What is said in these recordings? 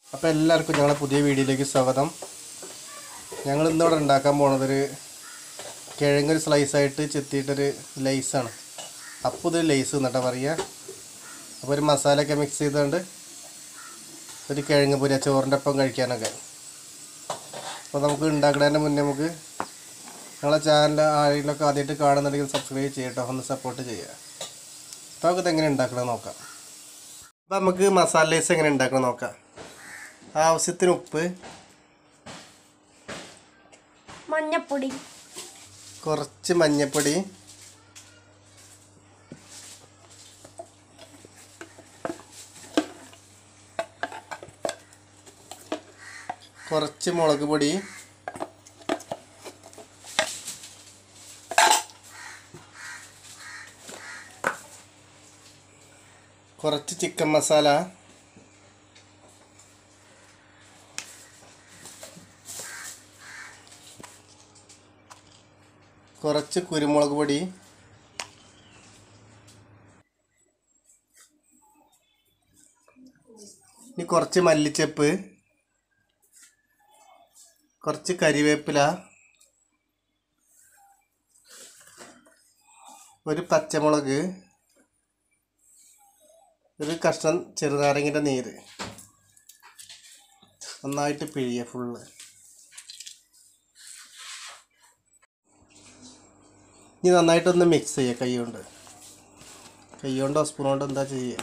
അപ്പോൾ എല്ലാവർക്കും ഞങ്ങളെ പുതിയ വീഡിയോയിലേക്ക് സ്വാഗതം ഞങ്ങൾ ഇന്നിവിടെ ഉണ്ടാക്കാൻ പോണതൊരു കിഴങ്ങൊരു സ്ലൈസായിട്ട് ചെത്തിയിട്ടൊരു ലേസാണ് അപ്പോൾ ഇത് ലേസ് എന്നിട്ടാ പറയുക അപ്പോൾ ഒരു മസാലയൊക്കെ മിക്സ് ചെയ്തുകൊണ്ട് ഒരു കിഴങ്ങ് പൊരിയ ചോറിൻ്റെ ഒപ്പം കഴിക്കാനൊക്കെ അപ്പോൾ നമുക്ക് ഉണ്ടാക്കുന്നതിന് മുന്നേ നമുക്ക് ഞങ്ങളെ ചാനൽ ആരെങ്കിലുമൊക്കെ ആദ്യമായിട്ട് കാണുന്നുണ്ടെങ്കിൽ സബ്സ്ക്രൈബ് ചെയ്യട്ടോ ഒന്ന് സപ്പോർട്ട് ചെയ്യുക അപ്പോൾ നമുക്ക് ഇതെങ്ങനെ ഉണ്ടാക്കണം നോക്കാം അപ്പോൾ നമുക്ക് മസാല ലേസ് എങ്ങനെ ഉണ്ടാക്കണം നോക്കാം ആവശ്യത്തിന് ഉപ്പ് മഞ്ഞപ്പൊടി കുറച്ച് മഞ്ഞൾപ്പൊടി കുറച്ച് മുളക് പൊടി കുറച്ച് ചിക്കൻ മസാല കുറച്ച് കുരുമുളക് പൊടി ഇനി കുറച്ച് മല്ലിച്ചപ്പ് കുറച്ച് കരിവേപ്പില ഒരു പച്ചമുളക് ഒരു കഷ്ണം ചെറുനാരങ്ങിൻ്റെ നീര് നന്നായിട്ട് പിഴിയുക ഫുള്ള് ഇനി നന്നായിട്ടൊന്ന് മിക്സ് ചെയ്യുക കൈ കൊണ്ട് കൈ കൊണ്ടോ സ്പൂൺ കൊണ്ടോ എന്താ ചെയ്യുക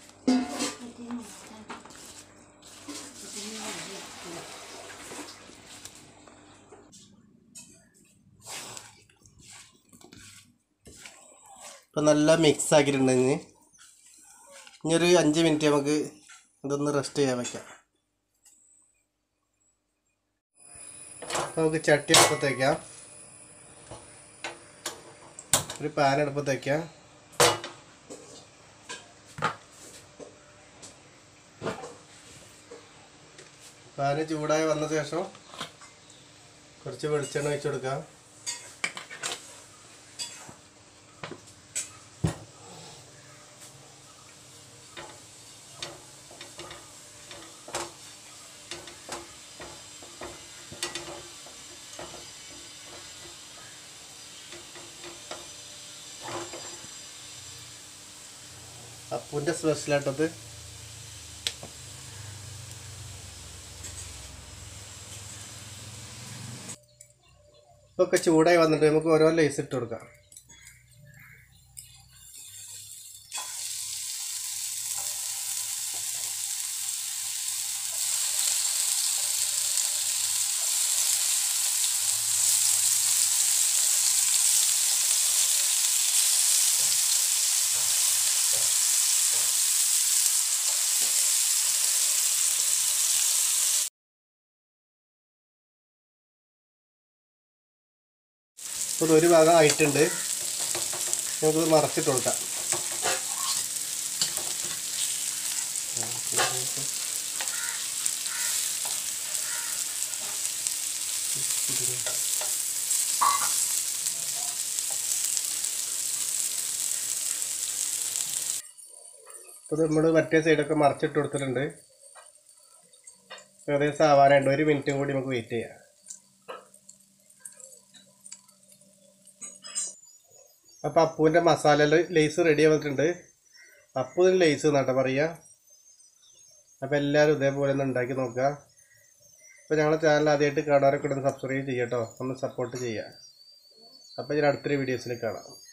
ഇപ്പം നല്ല മിക്സ് ആക്കിയിട്ടുണ്ടെങ്കിൽ ഇനി ഒരു അഞ്ച് മിനിറ്റ് നമുക്ക് ഇതൊന്ന് റെസ്റ്റ് ചെയ്യാൻ വെക്കാം അപ്പോൾ നമുക്ക് ചട്ടി അടുപ്പത്ത് വയ്ക്കാം ഒരു പാൻ അടുപ്പത്ത് വയ്ക്കാം പാന് ചൂടായി വന്ന ശേഷം കുറച്ച് വെളിച്ചെണ്ണ ഒഴിച്ചു കൊടുക്കാം അപ്പൂൻ്റെ സ്പെഷ്യലായിട്ടത് ഇപ്പൊ ഒക്കെ ചൂടായി വന്നിട്ട് നമുക്ക് ഓരോ ലേസ് ഇട്ട് കൊടുക്കാം ഇപ്പോൾ ഒരു ഭാഗം ആയിട്ടുണ്ട് നമുക്കിത് മറച്ചിട്ട് കൊടുക്കാം ഇപ്പോൾ നമ്മൾ മറ്റേ സൈഡൊക്കെ മറച്ചിട്ട് കൊടുത്തിട്ടുണ്ട് ഏകദേശം ആവാനുണ്ട് ഒരു മിനിറ്റും കൂടി നമുക്ക് വെയിറ്റ് ചെയ്യാം അപ്പോൾ അപ്പൂൻ്റെ മസാല ലേസ് റെഡി ആവുന്നിട്ടുണ്ട് അപ്പു ലേസ് എന്നാട്ടോ പറയുക അപ്പോൾ എല്ലാവരും ഇതേപോലെ ഒന്ന് ഉണ്ടാക്കി നോക്കുക അപ്പോൾ ഞങ്ങളെ ചാനൽ ആദ്യമായിട്ട് കാണാറൊക്കെ ഒന്ന് സബ്സ്ക്രൈബ് ചെയ്യട്ടോ ഒന്ന് സപ്പോർട്ട് ചെയ്യുക അപ്പോൾ ഞാൻ അടുത്തൊരു വീഡിയോസിൽ കാണാം